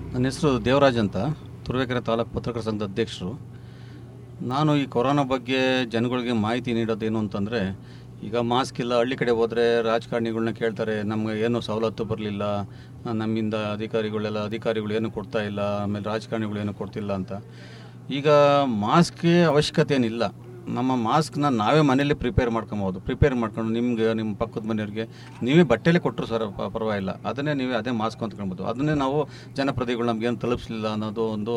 ನನ್ನ ಹೆಸರು ದೇವರಾಜ್ ಅಂತ ತುರುವೇಕೆರೆ ತಾಲೂಕು ಪತ್ರಕರ್ತರ ಸಂಘದ ಅಧ್ಯಕ್ಷರು ನಾನು ಈ ಕೊರೋನಾ ಬಗ್ಗೆ ಜನಗಳಿಗೆ ಮಾಹಿತಿ ನೀಡೋದೇನು ಅಂತಂದರೆ ಈಗ ಮಾಸ್ಕ್ ಇಲ್ಲ ಹಳ್ಳಿ ಕಡೆ ಹೋದರೆ ರಾಜಕಾರಣಿಗಳನ್ನ ಕೇಳ್ತಾರೆ ನಮಗೆ ಏನು ಸವಲತ್ತು ಬರಲಿಲ್ಲ ನಮ್ಮಿಂದ ಅಧಿಕಾರಿಗಳೆಲ್ಲ ಅಧಿಕಾರಿಗಳು ಏನು ಕೊಡ್ತಾ ಇಲ್ಲ ಆಮೇಲೆ ರಾಜಕಾರಣಿಗಳು ಏನು ಕೊಡ್ತಿಲ್ಲ ಅಂತ ಈಗ ಮಾಸ್ಕ್ಗೆ ಅವಶ್ಯಕತೆ ಏನಿಲ್ಲ ನಮ್ಮ ಮಾಸ್ಕ್ನ ನಾವೇ ಮನೇಲಿ ಪ್ರಿಪೇರ್ ಮಾಡ್ಕೊಬೋದು ಪ್ರಿಪೇರ್ ಮಾಡ್ಕೊಂಡು ನಿಮ್ಗೆ ನಿಮ್ಮ ಪಕ್ಕದ ಮನೆಯವ್ರಿಗೆ ನೀವೇ ಬಟ್ಟೆಲೇ ಕೊಟ್ಟರು ಸರ್ ಪ- ಪರವಾಗಿಲ್ಲ ಅದನ್ನೇ ನೀವೇ ಅದೇ ಮಾಸ್ಕ್ ಅಂದ್ಕೊಳ್ಬೋದು ಅದನ್ನೇ ನಾವು ಜನಪ್ರತಿಗಳು ನಮ್ಗೇನು ತಲುಪಿಸಲಿಲ್ಲ ಅನ್ನೋದು ಒಂದು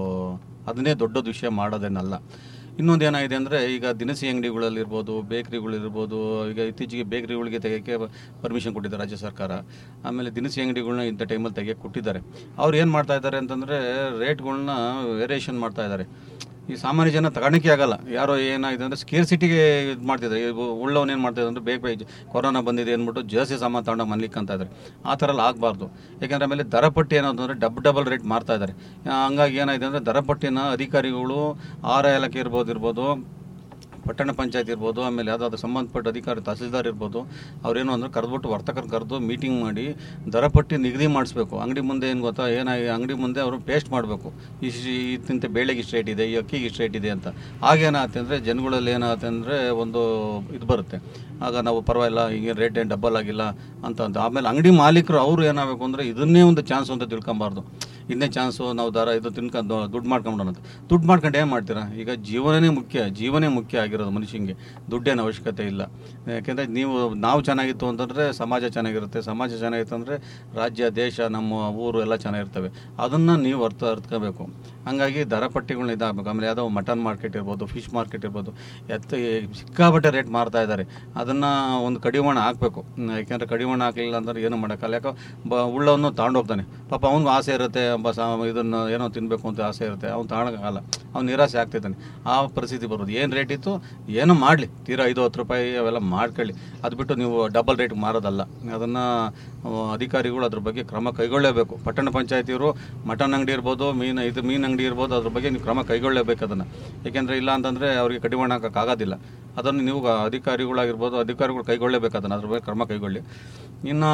ಅದನ್ನೇ ದೊಡ್ಡದು ವಿಷಯ ಮಾಡೋದೇನಲ್ಲ ಇನ್ನೊಂದು ಏನಾಗಿದೆ ಅಂದರೆ ಈಗ ದಿನಸಿ ಅಂಗಡಿಗಳಲ್ಲಿರ್ಬೋದು ಬೇಕ್ರಿಗಳಿರ್ಬೋದು ಈಗ ಇತ್ತೀಚೆಗೆ ಬೇಕ್ರಿಗಳಿಗೆ ತೆಗೆಯೋಕ್ಕೆ ಪರ್ಮಿಷನ್ ಕೊಟ್ಟಿದ್ದಾರೆ ರಾಜ್ಯ ಸರ್ಕಾರ ಆಮೇಲೆ ದಿನಸಿ ಅಂಗಡಿಗಳನ್ನ ಇಂಥ ಟೈಮಲ್ಲಿ ತೆಗೆಯಕ್ಕೆ ಕೊಟ್ಟಿದ್ದಾರೆ ಅವ್ರು ಏನು ಮಾಡ್ತಾ ಇದ್ದಾರೆ ಅಂತಂದರೆ ರೇಟ್ಗಳನ್ನ ವೇರಿಯೇಷನ್ ಮಾಡ್ತಾ ಇದ್ದಾರೆ ಈ ಸಾಮಾನ್ಯ ಜನ ತಗೊಳಕ್ಕೆ ಆಗಲ್ಲ ಯಾರೋ ಏನಾಗಿದೆ ಅಂದರೆ ಸ್ಕೇರ್ ಸಿಟಿಗೆ ಇದು ಮಾಡ್ತಿದ್ದಾರೆ ಉಳ್ಳವನು ಏನು ಮಾಡ್ತಿದ್ದಾರೆ ಅಂದರೆ ಬೇಗ ಬೇಗ ಕೊರೋನಾ ಬಂದಿದೆ ಅಂದ್ಬಿಟ್ಟು ಜಾಸ್ತಿ ಸಾಮಾನು ತಗೊಂಡು ಮನ್ಲಿಕ್ಕೆ ಅಂತ ಇದ್ದಾರೆ ಆ ಥರ ಎಲ್ಲ ಆಗಬಾರ್ದು ಯಾಕೆಂದರೆ ಆಮೇಲೆ ದರಪಟ್ಟಿ ಏನೋ ಅಂದರೆ ಡಬ್ ಡಬಲ್ ರೇಟ್ ಮಾರ್ತಾ ಇದ್ದಾರೆ ಆ, ಹಂಗಾಗಿ ಏನಾಗಿದೆ ಅಂದರೆ ದರಪಟ್ಟಿನ ಅಧಿಕಾರಿಗಳು ಆರ ಇಲಾಖೆ ಇರ್ಬೋದು ಇರ್ಬೋದು ಪಟ್ಟಣ ಪಂಚಾಯತ್ ಇರ್ಬೋದು ಆಮೇಲೆ ಯಾವುದಾದ್ರು ಸಂಬಂಧಪಟ್ಟ ಅಧಿಕಾರಿ ತಹಸೀಲ್ದಾರ್ ಇರ್ಬೋದು ಅವ್ರೇನು ಅಂದ್ರೆ ಕರೆದ್ಬಿಟ್ಟು ವರ್ತಕರು ಕರೆದು ಮೀಟಿಂಗ್ ಮಾಡಿ ದರ ಪಟ್ಟಿ ನಿಗದಿ ಮಾಡಿಸ್ಬೇಕು ಅಂಗಡಿ ಮುಂದೆ ಏನು ಗೊತ್ತಾ ಏನಾಗಿ ಅಂಗಡಿ ಮುಂದೆ ಅವರು ಪೇಸ್ಟ್ ಮಾಡಬೇಕು ಇಷ್ಟು ಇಂತಿಂತ ಬೇಳೆಗೆ ಇಷ್ಟು ರೇಟ್ ಇದೆ ಈ ಅಕ್ಕಿಗೆ ಇಷ್ಟು ರೇಟ್ ಇದೆ ಅಂತ ಆಗೇನಾಗುತ್ತೆ ಅಂದರೆ ಜನಗಳಲ್ಲಿ ಏನಾಗುತ್ತೆ ಅಂದರೆ ಒಂದು ಇದು ಬರುತ್ತೆ ಆಗ ನಾವು ಪರವಾಗಿಲ್ಲ ಈಗ ರೇಟ್ ಏನು ಡಬಲ್ ಆಗಿಲ್ಲ ಅಂತ ಅಂತ ಆಮೇಲೆ ಅಂಗಡಿ ಮಾಲೀಕರು ಅವರು ಏನಾಗಬೇಕು ಅಂದರೆ ಇದನ್ನೇ ಒಂದು ಚಾನ್ಸ್ ಅಂತ ತಿಳ್ಕೊಬಾರ್ದು ಇದನ್ನೇ ಚಾನ್ಸು ನಾವು ದರ ಇದು ತಿನ್ಕೊಂಡು ದುಡ್ಡು ಮಾಡ್ಕೊಂಬಿಡೋಣ ಅಂತ ದುಡ್ಡು ಮಾಡ್ಕೊಂಡು ಏನು ಮಾಡ್ತೀರಾ ಈಗ ಜೀವನನೇ ಮುಖ್ಯ ಜೀವನೇ ಮುಖ್ಯ ಆಗಿರೋದು ಮನುಷ್ಯನಿಗೆ ದುಡ್ಡೇನು ಅವಶ್ಯಕತೆ ಇಲ್ಲ ಯಾಕೆಂದರೆ ನೀವು ನಾವು ಚೆನ್ನಾಗಿತ್ತು ಅಂತಂದರೆ ಸಮಾಜ ಚೆನ್ನಾಗಿರುತ್ತೆ ಸಮಾಜ ಚೆನ್ನಾಗಿತ್ತು ಅಂದರೆ ರಾಜ್ಯ ದೇಶ ನಮ್ಮ ಊರು ಎಲ್ಲ ಚೆನ್ನಾಗಿರ್ತವೆ ಅದನ್ನು ನೀವು ಅರ್ಥ ಅರ್ತ್ಕೋಬೇಕು ಹಂಗಾಗಿ ದರ ಪಟ್ಟಿಗಳನ್ನ ಇದಾಗಬೇಕು ಆಮೇಲೆ ಯಾವುದೋ ಮಟನ್ ಮಾರ್ಕೆಟ್ ಇರ್ಬೋದು ಫಿಶ್ ಮಾರ್ಕೆಟ್ ಇರ್ಬೋದು ಎತ್ತ ಸಿಕ್ಕಾಪಟ್ಟೆ ರೇಟ್ ಮಾರ್ತಾ ಇದ್ದಾರೆ ಅದನ್ನು ಒಂದು ಕಡಿವಾಣ ಹಾಕಬೇಕು ಯಾಕೆಂದರೆ ಕಡಿವಾಣ ಹಾಕಲಿಲ್ಲ ಅಂದ್ರೆ ಏನು ಮಾಡೋಕ್ಕಲ್ಲ ಯಾಕೆ ಬ ಉಳ್ಳವನು ತಗೊಂಡೋಗ್ತಾನೆ ಪಾಪ ಅವ್ನಿಗೂ ಆಸೆ ಇರುತ್ತೆ ಬ ಸಾ ಇದನ್ನು ಏನೋ ತಿನ್ನಬೇಕು ಅಂತ ಆಸೆ ಇರುತ್ತೆ ಅವ್ನು ತಗೊಳಕ್ಕಾಗಲ್ಲ ಅವ್ನು ನಿರಾಸೆ ಆಗ್ತಿದ್ದಾನೆ ಆ ಪರಿಸ್ಥಿತಿ ಬರೋದು ಏನು ರೇಟ್ ಇತ್ತು ಏನೋ ಮಾಡಲಿ ತೀರಾ ಐದು ಹತ್ತು ರೂಪಾಯಿ ಅವೆಲ್ಲ ಮಾಡ್ಕೊಳ್ಳಿ ಅದು ಬಿಟ್ಟು ನೀವು ಡಬಲ್ ರೇಟ್ ಮಾರೋದಲ್ಲ ಅದನ್ನು ಅಧಿಕಾರಿಗಳು ಅದ್ರ ಬಗ್ಗೆ ಕ್ರಮ ಕೈಗೊಳ್ಳಲೇಬೇಕು ಪಟ್ಟಣ ಪಂಚಾಯತಿಯವರು ಮಟನ್ ಅಂಗಡಿ ಇರ್ಬೋದು ಮೀನು ಇದು ಮೀನು ಅಂಗಡಿ ಇರ್ಬೋದು ಅದ್ರ ಬಗ್ಗೆ ನೀವು ಕ್ರಮ ಕೈಗೊಳ್ಳಲೇಬೇಕು ಅದನ್ನು ಏಕೆಂದರೆ ಇಲ್ಲ ಅಂತಂದರೆ ಅವರಿಗೆ ಕಡಿವಾಣ ಹಾಕೋಕ್ಕಾಗೋದಿಲ್ಲ ಅದನ್ನು ನೀವು ಅಧಿಕಾರಿಗಳಾಗಿರ್ಬೋದು ಅಧಿಕಾರಿಗಳು ಕೈಗೊಳ್ಳಬೇಕು ಅದನ್ನು ಅದ್ರ ಬಗ್ಗೆ ಕ್ರಮ ಕೈಗೊಳ್ಳಿ ಇನ್ನು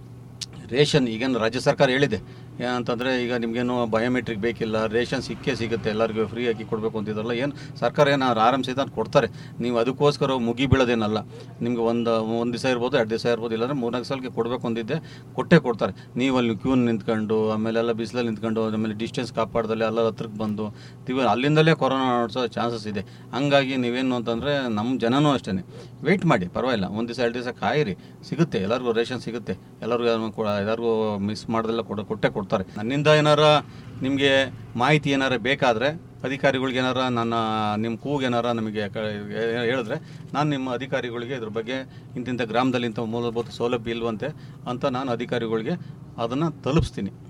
ರೇಷನ್ ಈಗೇನು ರಾಜ್ಯ ಸರ್ಕಾರ ಹೇಳಿದೆ ಅಂತಂದರೆ ಈಗ ನಿಮಗೇನು ಬಯೋಮೆಟ್ರಿಕ್ ಬೇಕಿಲ್ಲ ರೇಷನ್ ಸಿಕ್ಕೇ ಸಿಗುತ್ತೆ ಎಲ್ಲರಿಗೂ ಫ್ರೀ ಆಗಿ ಕೊಡಬೇಕು ಅಂತಿದ್ರಲ್ಲ ಏನು ಸರ್ಕಾರ ಏನು ಆರಂಭಿಸಿದ ಕೊಡ್ತಾರೆ ನೀವು ಅದಕ್ಕೋಸ್ಕರ ಮುಗಿ ಬೀಳೋದೇನಲ್ಲ ನಿಮ್ಗೆ ಒಂದು ಒಂದು ದಿವಸ ಇರ್ಬೋದು ಎರಡು ದಿವಸ ಇರ್ಬೋದು ಇಲ್ಲಾಂದ್ರೆ ಮೂರ್ನಾಲ್ಕು ಸಲಕ್ಕೆ ಕೊಡಬೇಕು ಅಂದಿದ್ದೆ ಕೊಟ್ಟೇ ಕೊಡ್ತಾರೆ ನೀವು ಅಲ್ಲಿ ಕ್ಯೂ ನಿಂತ್ಕೊಂಡು ಆಮೇಲೆಲ್ಲ ಬಿಸಿಲಲ್ಲಿ ನಿಂತ್ಕೊಂಡು ಆಮೇಲೆ ಡಿಸ್ಟೆನ್ಸ್ ಕಾಪಾಡ್ದಲ್ಲಿ ಎಲ್ಲ ಹತ್ರಕ್ಕೆ ಬಂದು ನೀವು ಅಲ್ಲಿಂದಲೇ ಕೊರೋನಾ ಹರಡ್ಸೋ ಚಾನ್ಸಸ್ ಇದೆ ಹಂಗಾಗಿ ನೀವೇನು ಅಂತಂದರೆ ನಮ್ಮ ಜನನೂ ಅಷ್ಟೇ ವೆಯ್ಟ್ ಮಾಡಿ ಪರವಾಗಿಲ್ಲ ಒಂದು ದಿವಸ ಎರಡು ದಿವಸ ಕಾಯಿರಿ ಸಿಗುತ್ತೆ ಎಲ್ಲರಿಗೂ ರೇಷನ್ ಸಿಗುತ್ತೆ ಎಲ್ಲರಿಗೂ ಕೂಡ ಎಲ್ಲರಿಗೂ ಮಿಸ್ ಮಾಡ್ದೆಲ್ಲ ಕೊಡ ಕೊಟ್ಟೆ ಕೊಡ್ತಾರೆ ನನ್ನಿಂದ ಏನಾರ ನಿಮಗೆ ಮಾಹಿತಿ ಏನಾರ ಬೇಕಾದರೆ ಅಧಿಕಾರಿಗಳಿಗೆ ಏನಾರ ನನ್ನ ನಿಮ್ಮ ಕೂಗೆ ಏನಾರ ನಮಗೆ ಕ- ಹೇ- ಹೇಳಿದ್ರೆ ನಾನು ನಿಮ್ಮ ಅಧಿಕಾರಿಗಳಿಗೆ ಇದ್ರ ಬಗ್ಗೆ ಇಂತಿಂಥ ಗ್ರಾಮದಲ್ಲಿ ಇಂಥ ಮೂಲಭೂತ ಸೌಲಭ್ಯ ಇಲ್ವಂತೆ ಅಂತ ನಾನು ಅಧಿಕಾರಿಗಳಿಗೆ ಅದನ್ನು ತಲುಪಿಸ್ತೀನಿ